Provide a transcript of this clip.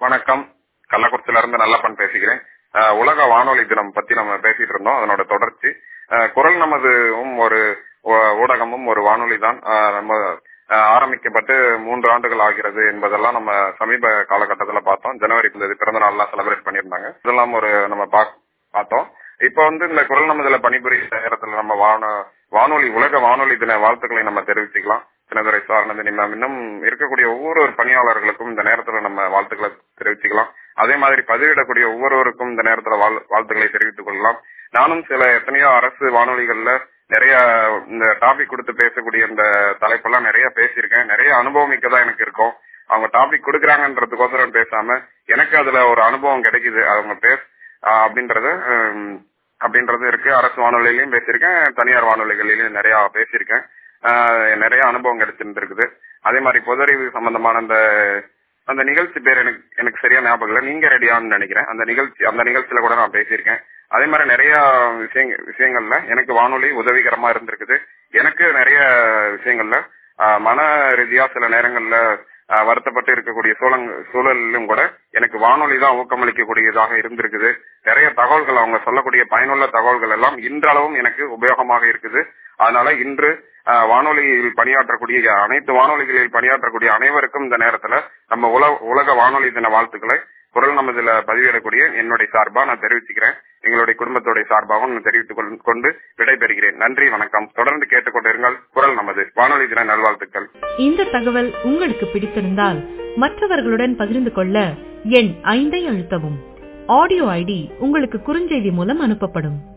வணக்கம் கள்ளக்குறிச்சியில இருந்து நல்லப்பன் பேசுகிறேன் அஹ், உலக வானொலி தினம் பத்தி நம்ம பேசிட்டு இருந்தோம் அதனோட தொடர்ச்சி அஹ், குரல் நமதும் ஒரு ஊ- ஊடகமும் ஒரு வானொலி தான் அஹ், நம்ம அஹ், ஆரம்பிக்கப்பட்டு மூன்று ஆண்டுகள் ஆகிறது என்பதெல்லாம் நம்ம சமீப காலகட்டத்துல பார்த்தோம் ஜனவரி இந்த பிறந்த நாள்லாம் செலிப்ரேட் பண்ணியிருந்தாங்க இதெல்லாம் ஒரு நம்ம பாக்- பார்த்தோம் இப்ப வந்து இந்த குரல் நமதுல பணிபுரிய நேரத்துல நம்ம வான வானொலி உலக வானொலி தின வாழ்த்துக்களை நம்ம தெரிவிச்சுக்கலாம் சின்னதுரை சார்ந்தது நம்ம இன்னும் இருக்கக்கூடிய ஒவ்வொரு பணியாளர்களுக்கும் இந்த நேரத்துல நம்ம வாழ்த்துக்களை தெரிவிச்சுக்கலாம் அதே மாதிரி பதிவிடக்கூடிய ஒவ்வொருவருக்கும் இந்த நேரத்துல வாழ்- வாழ்த்துக்களை தெரிவித்துக் கொள்ளலாம் நானும் சில எத்தனையோ அரசு வானொலிகள்ல நிறைய இந்த டாபிக் கொடுத்து பேசக்கூடிய இந்த தலைப்பெல்லாம் நிறைய பேசியிருக்கேன் நிறைய அனுபவமிக்கதா எனக்கு இருக்கும் அவங்க டாபிக் கொடுக்குறாங்கன்றதுக்கோசரம் பேசாம எனக்கு அதுல ஒரு அனுபவம் கிடைக்குது அவங்க பேச ஆஹ் அப்படின்றது ஹம், அப்படின்றது இருக்கு அரசு வானொலியிலயும் பேசியிருக்கேன் தனியார் வானொலிகளிலும் நிறைய பேசியிருக்கேன் ஆஹ் நிறைய அனுபவம் கிடைச்சிருந்துருக்குது அதே மாதிரி பொதறிவு சம்பந்தமான அந்த அந்த நிகழ்ச்சி பேர் எனக்கு எனக்கு சரியா ஞாபகம் இல்லை நீங்க ரெடியான்னு நினைக்கிறேன் அந்த நிகழ்ச்சி அந்த நிகழ்ச்சியில கூட நான் பேசியிருக்கேன் அதே மாதிரி நிறைய விஷயங்க விஷயங்கள்ல எனக்கு வானொலி உதவிகரமா இருந்திருக்குது எனக்கு நிறைய விஷயங்கள்ல ஆஹ், மன ரீதியா சில நேரங்கள்ல ஆஹ், வருத்தப்பட்டு இருக்கக்கூடிய சூழல் சூழலிலும் கூட எனக்கு வானொலி தான் ஊக்கமளிக்கக்கூடியதாக இருந்திருக்குது நிறைய தகவல்கள் அவங்க சொல்லக்கூடிய பயனுள்ள தகவல்கள் எல்லாம் இன்றளவும் எனக்கு உபயோகமாக இருக்குது அதனால இன்று ஆஹ், வானொலியில் பணியாற்றக்கூடிய அனைத்து வானொலிகளில் பணியாற்றக்கூடிய அனைவருக்கும் இந்த நேரத்துல நம்ம உலக உலக வானொலி தின வாழ்த்துக்களை குரல் நமதுல பதிவிடக்கூடிய என்னுடைய சார்பா நான் தெரிவிச்சுக்கிறேன் எங்களுடைய குடும்பத்துடைய சார்பாகவும் நான் தெரிவித்துக் கொள்- கொண்டு விடைபெறுகிறேன் நன்றி வணக்கம் தொடர்ந்து கேட்டுக்கொண்டிருங்கள் குரல் நமது வானொலி தின நல்வாழ்த்துக்கள் இந்த தகவல் உங்களுக்கு பிடித்திருந்தால் மற்றவர்களுடன் பகிர்ந்து கொள்ள எண் ஐந்தை அழுத்தவும் ஆடியோ ஐடி உங்களுக்கு குறுஞ்செய்தி மூலம் அனுப்பப்படும்